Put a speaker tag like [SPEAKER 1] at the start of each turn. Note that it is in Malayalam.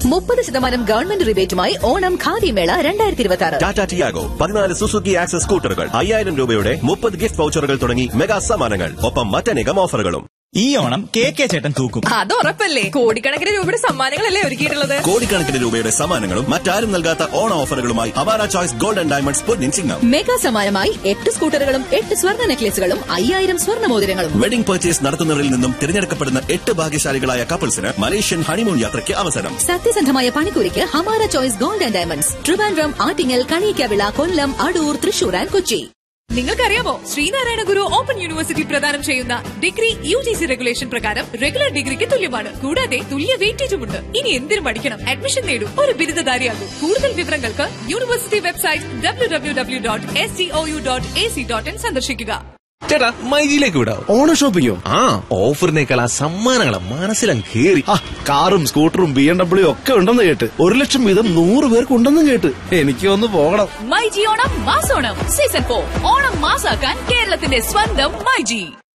[SPEAKER 1] മുപ്പത് ശതമാനം ഗവൺമെന്റ് റിബേറ്റുമായി ഓണം ഖാദി മേള രണ്ടായിരത്തി ഇരുപത്തി ആറ്
[SPEAKER 2] ടാറ്റ ടിയാഗോ പതിനാല് സുസുക്കി ആക്സസ് സ്കൂട്ടറുകൾ അയ്യായിരം രൂപയുടെ മുപ്പത് ഗിഫ്റ്റ് വൗച്ചറുകൾ തുടങ്ങി മെഗാ സമ്മാനങ്ങൾ ഒപ്പം മറ്റനേകം ഓഫറുകളും
[SPEAKER 3] ഈ ഓണം കെ കെ ചേട്ടൻ തൂക്കും
[SPEAKER 4] അത് ഉറപ്പല്ലേ കോടിക്കണക്കിന് രൂപയുടെ സമ്മാനങ്ങളല്ലേ ഒരുക്കിയിട്ടുള്ളത്
[SPEAKER 2] കോടിക്കണക്കിന് രൂപയുടെ സമ്മാനങ്ങളും മറ്റാരും നൽകാത്ത ഓണ ഓഫറുകളുമായി അവാര ചോയ്സ് ഗോൾഡ് ആൻഡ് ഡയമണ്ട്സ് പൊന്നിൻ ചിങ്ങം
[SPEAKER 1] മെഗാ സമ്മാനമായി എട്ട് സ്കൂട്ടറുകളും എട്ട് സ്വർണ്ണ നെക്ലേസുകളും അയ്യായിരം സ്വർണ്ണ മോതിരങ്ങളും
[SPEAKER 2] വെഡിംഗ് പർച്ചേസ് നടത്തുന്നവരിൽ നിന്നും തിരഞ്ഞെടുക്കപ്പെടുന്ന എട്ട് ഭാഗ്യശാലികളായ കപ്പിൾസിന് മലേഷ്യൻ ഹണിമൂൺ യാത്രയ്ക്ക് അവസരം
[SPEAKER 1] സത്യസന്ധമായ പണിക്കൂലിക്ക് Hamara choice gold and diamonds Trivandrum Attingal Kaniyakavila Kollam Adoor Thrissur and Kochi
[SPEAKER 4] നിങ്ങൾക്കറിയാമോ ശ്രീനാരായണ ഗുരു ഓപ്പൺ യൂണിവേഴ്സിറ്റി പ്രദാനം ചെയ്യുന്ന degree U G C regulation പ്രകാരം റെഗുലർ ഡിഗ്രിക്ക് തുല്യമാണ് കൂടാതെ തുല്യ വെയിറ്റേജുമുണ്ട് ഇനി എന്തിനു പഠിക്കണം അഡ്മിഷൻ നേടൂ ഒരു ബിരുദധാരിയാകൂ കൂടുതൽ വിവരങ്ങൾക്ക് university website W W W dot S C O U dot A C dot in സന്ദർശിക്കുക
[SPEAKER 5] ചേട്ടാ മൈജിയിലേക്ക് വിടാം
[SPEAKER 6] ഓണ ഷോപ്പിങ്ങോ
[SPEAKER 5] ആ ഓഫറിനേക്കാൾ ആ സമ്മാനങ്ങളെ മനസ്സിലും കേറി
[SPEAKER 6] ആ കാറും സ്കൂട്ടറും ബി എം ഡബ്ല്യു ഒക്കെ ഉണ്ടെന്ന് കേട്ട് ഒരു ലക്ഷം വീതം നൂറ് പേർക്ക് ഉണ്ടെന്നും കേട്ട് എനിക്ക് ഒന്ന് പോകണം
[SPEAKER 4] മൈജി ഓണം മാസോണം സീസൺ ഫോർ ഓണം മാസാക്കാൻ കേരളത്തിന്റെ സ്വന്തം മൈജി